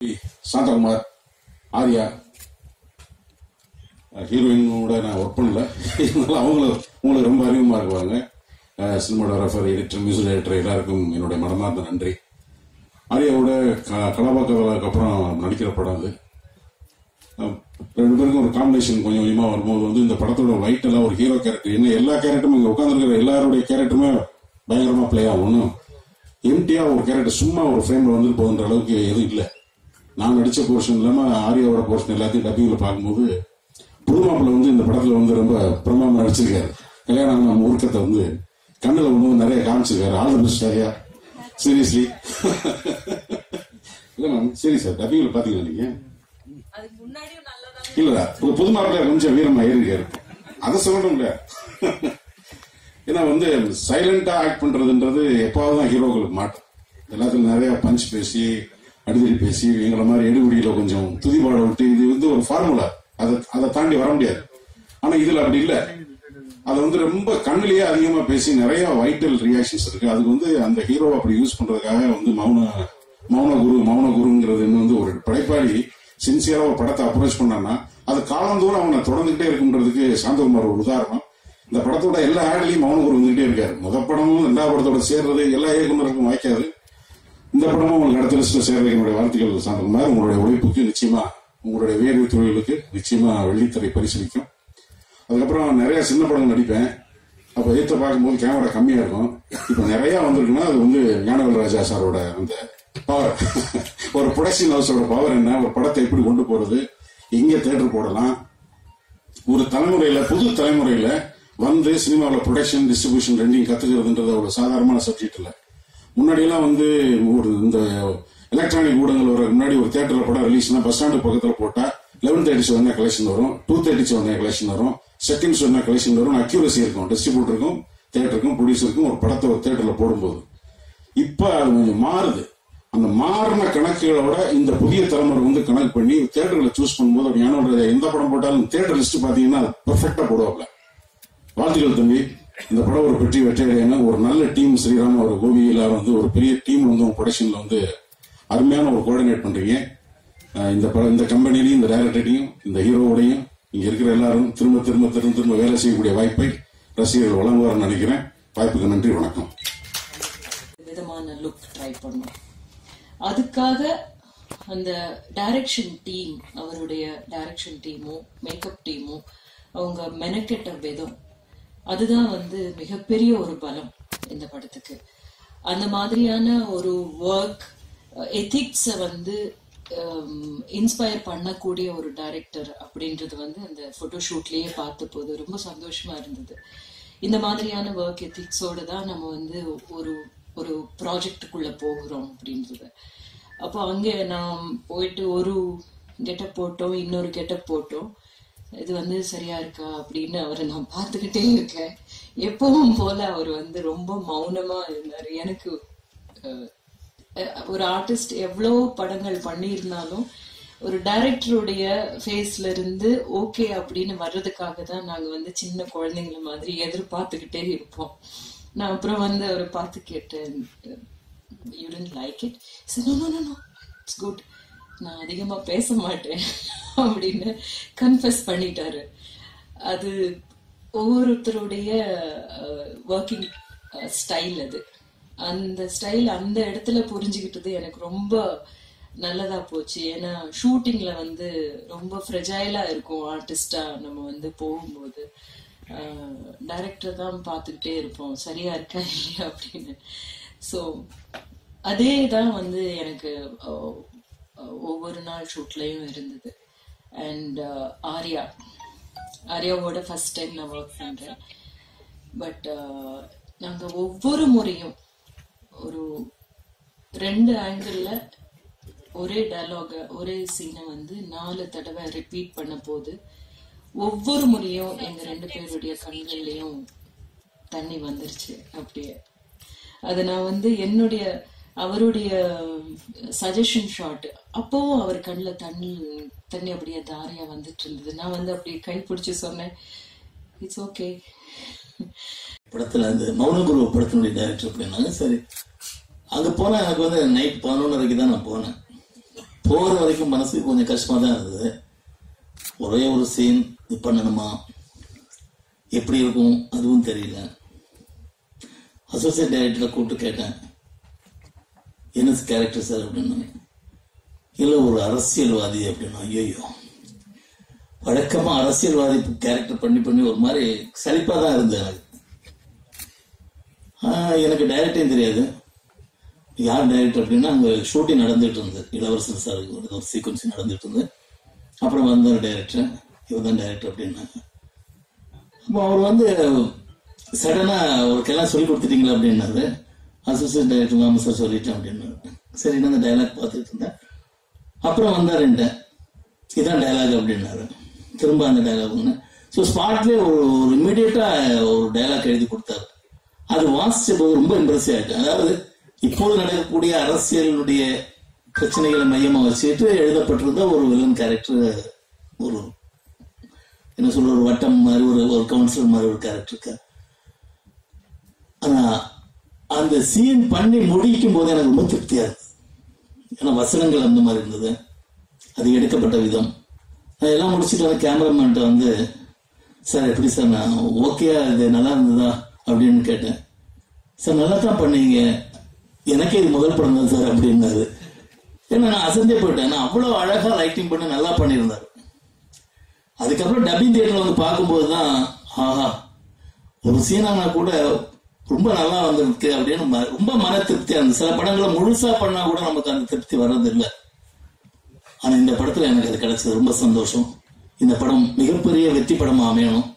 சாந்தகுமார் ஆர்யா ஹீரோயினோட நான் ஒர்க் பண்ணல இருந்தாலும் அவங்களும் உங்களுக்கு ரொம்ப அறிமுகமாக இருக்குவாங்க சினிமாடோகிராஃபர் எடிட்டர் மியூசிக் டைரக்டர் எல்லாருக்கும் என்னுடைய மனமார்ந்த நன்றி ஆர்யாவோட க- கலாபாக்கதலுக்கு அப்புறம் நடிக்கிற படம் அது அஹ், ரெண்டு பேருக்கும் ஒரு காம்பினேஷன் கொஞ்சம் கொஞ்சமா வரும்போது வந்து இந்த படத்தோட லைட் எல்லாம் ஒரு ஹீரோ கேரக்டர் என்ன எல்லா கேரக்டரும் இங்க உட்காந்துருக்கிற எல்லாருடைய கேரக்டருமே பயங்கரமா பிளே ஆகும் ஒன்றும் எம்டியா ஒரு கேரக்டர் சும்மா ஒரு ஃப்ரேம்ல வந்து போகின்ற அளவுக்கு எதுவும் இல்லை நான் நடிச்ச போர்ஷன் இல்லாம ஆர்யாவோட போர்ஷன் எல்லாத்தையும் டப்பிங்ல பார்க்கும்போது புதுமாப்பிள்ள வந்து இந்த படத்துல வந்து ரொம்ப பிரமாமா நடிச்சிருக்காரு கல்யாணம் நம்ம உருக்கத்தை வந்து கண்ணுல வந்து நிறைய காமிச்சிருக்காரு all the best Arya seriously இல்ல மேம் சரி சார் டப்பிங்ல பாத்தீங்களா நீங்க அதுக்கு முன்னாடியும் நல்லதா இல்ல புது புது மாப்பிள்ள கொஞ்சம் வீரமா ஏறிருக்காரு அதை சொல்லணும்ல ஏன்னா வந்து சைலண்டா ஆக்ட் பண்றதுன்றது எப்பாவது தான் ஹீரோக்களுக்கு மாட்டும் எல்லாத்துலயும் நிறைய பஞ்ச் பேசி அடிதடி பேசி எங்களை மாதிரி எடுபடியில கொஞ்சம் துதிபாட விட்டு இது வந்து ஒரு ஃபார்முலா அதை அதை தாண்டி வர முடியாது ஆனா இதுல அப்படி இல்ல அது வந்து ரொம்ப கண்ணிலேயே அதிகமா பேசி நிறைய வைட்டல் ரியாக்ஷன்ஸ் இருக்கு அதுக்கு வந்து அந்த ஹீரோ அப்படி யூஸ் பண்றதுக்காக வந்து மௌன மௌன குரு மௌன குருங்கிறது வந்து ஒரு படைப்பாளி சின்சியரா ஒரு படத்தை அப்ரோச் பண்ணான்னா அது காலந்தோறும் அவனை தொடர்ந்துகிட்டே இருக்குன்றதுக்கு சாந்தகுமார் ஒரு உதாரணம் இந்த படத்தோட எல்லா ஆட்லையும் மௌன குரு வந்துகிட்டே இருக்காரு முத படமும் ரெண்டாவது படத்தோட சேர்றது எல்லா இயக்குநருக்கும் வாய்க்காது இந்த படமும் உங்களுக்கு அடுத்த லிஸ்ட்ல சேர்றதுக்கு என்னுடைய வாழ்த்துக்கள் சாந்தகுமார் உங்களுடைய உழைப்புக்கு நிச்சயமா உங்களுடைய வேர்வை தொழிலுக்கு நிச்சயமா வெள்ளித்திரை பரிசீலிக்கும் அதுக்கப்புறம் நிறைய சின்ன படங்கள் நடிப்பேன் அப்ப ஏத்த பார்க்கும்போது கேமரா கம்மியா இருக்கும் இப்ப நிறைய வந்திருக்குன்னா அது வந்து ஞானவேல் ராஜா சாரோட அந்த பவர் ஒரு ப்ரொடக்ஷன் ஹவுஸோட பவர் என்ன ஒரு படத்தை எப்படி கொண்டு போறது எங்க தேட்டர் போடலாம் ஒரு தலைமுறையில புது தலைமுறையில வந்து சினிமாவில் ப்ரொடக்ஷன் டிஸ்ட்ரிபியூஷன் ரெண்டையும் கத்துக்கிறதுன்றது அவ்வளவு சாதாரணமான சப்ஜெக்ட் இல்ல முன்னாடி எல்லாம் வந்து ஒரு இந்த எலக்ட்ரானிக் ஊடகங்கள் வர முன்னாடி ஒரு தியேட்டர்ல படம் ரிலீஸ்னா பஸ் ஸ்டாண்டு பக்கத்துல போட்டா லெவன் தேர்ட்டி ஷோ கலெக்ஷன் வரும் டூ தேர்ட்டி ஷோ கலெக்ஷன் வரும் செகண்ட் ஷோ கலெக்ஷன் வரும் அக்யூரசி இருக்கும் டிஸ்ட்ரிபியூட்டருக்கும் தியேட்டருக்கும் ப்ரொடியூசருக்கும் ஒரு படத்தை ஒரு தியேட்டர்ல போடும்போது இப்ப அது கொஞ்சம் மாறுது அந்த மாறின கணக்குகளோட இந்த புதிய தலைமுறை வந்து கணக்கு பண்ணி தியேட்டர்களை சூஸ் பண்ணும்போது அப்படி ஞானோட எந்த படம் போட்டாலும் தியேட்டர் லிஸ்ட் பாத்தீங்கன்னா பெர்ஃபெக்டா போடுவாப்ல வாழ்த்துக்கள் தம்பி இந்த படம் ஒரு வெற்றி வெற்றியடையான ஒரு நல்ல டீம் ஸ்ரீராம் ஒரு கோபி எல்லாரும் வந்து ஒரு பெரிய டீம் வந்து உங்க ப்ரொடக்ஷன்ல வந்து அருமையான ஒரு கோஆர்டினேட் பண்றீங்க அஹ் இந்த படம் இந்த கம்பெனிலையும் இந்த டைரக்டரையும் இந்த ஹீரோவோடையும் இங்க இருக்கிற எல்லாரும் திரும்ப திரும்ப திரும்ப திரும்ப வேலை செய்யக்கூடிய வாய்ப்பை ரசிகர்கள் வழங்குவார்னு நினைக்கிறேன் வாய்ப்புக்கு நன்றி வணக்கம் விதமான லுக் ட்ரை பண்ணோம் அதுக்காக அந்த டைரக்ஷன் டீம் அவருடைய டைரக்ஷன் டீமும் மேக்கப் டீமும் அவங்க மெனக்கெட்ட விதம் அதுதான் வந்து மிகப்பெரிய ஒரு பலம் இந்த படத்துக்கு அந்த மாதிரியான ஒரு ஒர்க் எத்திக்ஸை வந்து இன்ஸ்பயர் பண்ணக்கூடிய ஒரு டைரக்டர் அப்படின்றது வந்து அந்த போட்டோ ஷூட்லயே பார்த்த போது ரொம்ப சந்தோஷமா இருந்தது இந்த மாதிரியான ஒர்க் எத்திக்ஸோட தான் நம்ம வந்து ஒரு ஒரு ப்ராஜெக்டுக்குள்ள போகிறோம் அப்படின்றது அப்போ அங்கே நான் போயிட்டு ஒரு கெட்டப் போட்டோம் இன்னொரு கெட்டப் போட்டோம் இது வந்து சரியா இருக்கா அப்படின்னு அவரை நான் பார்த்துக்கிட்டே இருக்கேன் எப்பவும் போல அவர் வந்து ரொம்ப மௌனமா இருந்தாரு எனக்கு அஹ், அஹ், ஒரு ஆர்டிஸ்ட் எவ்வளோ படங்கள் பண்ணியிருந்தாலும் ஒரு டைரக்டருடைய ஃபேஸ்ல இருந்து ஓகே அப்படின்னு வர்றதுக்காக தான் நாங்க வந்து சின்ன குழந்தைங்கள மாதிரி எதிர்பார்த்துக்கிட்டே இருப்போம் நான் அப்புறம் வந்து அவரை பார்த்து கேட்டேன் யூ டென்ட் லைக் இட் சரி no no no it's good நான் அதிகமா பேச மாட்டேன் அப்படின்னு கன்ஃபஸ் பண்ணிட்டாரு அது ஒவ்வொருத்தருடைய ஒர்க்கிங் ஸ்டைல் அது அந்த ஸ்டைல் அந்த இடத்துல புரிஞ்சுக்கிட்டது எனக்கு ரொம்ப நல்லதா போச்சு ஏன்னா ஷூட்டிங்ல வந்து ரொம்ப ஃப்ரெஜைலா இருக்கும் ஆர்டிஸ்டா நம்ம வந்து போகும்போது டைரக்டர் தான் பார்த்துக்கிட்டே இருப்போம் சரியா இருக்கா இல்லையா அப்படின்னு ஸோ அதே தான் வந்து எனக்கு அஹ், அஹ், ஒவ்வொரு நாள் ஷூட்லயும் இருந்தது அண்ட் ஆர்யா ஆர்யாவோட ஃபர்ஸ்ட் டைம் நான் ஒர்க் பண்றேன் பட் நாங்க ஒவ்வொரு முறையும் ஒரு ரெண்டு ஆங்கிள் ஒரே டயலாக ஒரே சீனை வந்து நாலு தடவை ரிப்பீட் பண்ண போது ஒவ்வொரு முறையும் எங்க ரெண்டு பேருடைய கண்கள்லயும் தண்ணி வந்துருச்சு அப்படியே அது நான் வந்து என்னுடைய அவருடைய சஜஷன் ஷாட் அப்பவும் அவர் கண்ணில் தண்ணி தண்ணி அப்படியே தாரையா வந்துட்டு இருந்தது நான் வந்து அப்படியே கை பிடிச்சு சொன்னேன் இட்ஸ் ஓகே படத்துல அந்த மௌனகுரு படத்தினுடைய டைரக்டர் அப்படின்னாங்க சரி அங்க போனா எனக்கு வந்து நைட் பதினொன்றரைக்கு தான் நான் போனேன் போற வரைக்கும் மனசுக்கு கொஞ்சம் கஷ்டமா தான் இருந்தது ஒரே ஒரு சீன் இது பண்ணணுமா எப்படி இருக்கும் அதுவும் தெரியல அசோசியேட் டைரக்டரை கூப்பிட்டு கேட்டேன் என்ன கேரக்டர் சார் அப்படின்னு இல்ல ஒரு அரசியல்வாதி அப்படின்னா ஐயோ வழக்கமா அரசியல்வாதி கேரக்டர் பண்ணி பண்ணி ஒரு மாதிரி சலிப்பா தான் இருந்தது எனக்கு ஆஹ் எனக்கு டைரக்டையும் தெரியாது யார் டைரக்டர் அப்படின்னா அங்க ஷூட்டிங் நடந்துட்டு இருந்தது இளவரசன் சார் ஒரு சீக்வன்ஸ் நடந்துட்டு இருந்தது அப்புறம் வந்தார் டைரக்டர் இவர் தான் டைரக்டர் அப்படின்னாங்க அப்போ அவர் வந்து சடனா அவருக்கெல்லாம் சொல்லி கொடுத்துட்டீங்களா அப்படின்னாரு அசோசியேட் டைரக்டர் ஆமாம் சார் சொல்லிட்டேன் அப்படின்னாரு சரி நான் அந்த டைலாக் பார்த்துட்டு இருந்தேன் அப்புறம் வந்தாருன்ட்டு இதான் டைலாக் அப்படின்னாரு திரும்ப அந்த டைலாக் ஒன்று ஸோ ஸ்பாட்லேயே ஒரு ஒரு இம்மிடியட்டா ஒரு டைலாக் எழுதி கொடுத்தாரு அது வாசிச்ச போது ரொம்ப இம்ப்ரெஸ் ஆயிட்டேன் அதாவது இப்போது நடக்கக்கூடிய அரசியலுடைய பிரச்சனைகளை மையமா வச்சுட்டு எழுதப்பட்டிருந்த ஒரு வில்லன் கேரக்டர் ஒரு என்ன சொல்ற ஒரு வட்டம் மாதிரி ஒரு ஒரு கவுன்சிலர் மாதிரி ஒரு கேரக்டர் இருக்கு ஆனா அந்த சீன் பண்ணி முடிக்கும் போது எனக்கு ரொம்ப திருப்தியா இருந்தது ஏன்னா வசனங்கள் அந்த மாதிரி இருந்தது அது எடுக்கப்பட்ட விதம் நான் எல்லாம் முடிச்சுட்டு வந்து கேமராமேன்ட்ட வந்து சார் எப்படி சார் நான் ஓகேயா இது நல்லா இருந்ததா அப்படின்னு கேட்டேன் சார் நல்லா தான் பண்ணீங்க எனக்கே இது முதல் படம் தான் சார் அப்படின்னாரு ஏன்னா நான் அசந்தே போயிட்டேன் நான் அவ்வளவு அழகா லைட்டிங் பண்ணி நல்லா பண்ணியிருந்தாரு அதுக்கப்புறம் டப்பிங் தியேட்டர்ல வந்து பார்க்கும்போது தான் ஆஹா ஒரு சீனானா கூட ரொம்ப நல்லா வந்திருக்கு அப்படின்னு ம- ரொம்ப மன திருப்தியா இருந்தது சில படங்களை முழுசா பண்ணா கூட நமக்கு அந்த திருப்தி வர்றது இல்லை ஆனா இந்த படத்துல எனக்கு அது கிடைச்சது ரொம்ப சந்தோஷம் இந்த படம் மிகப்பெரிய வெற்றி படமா அமையணும்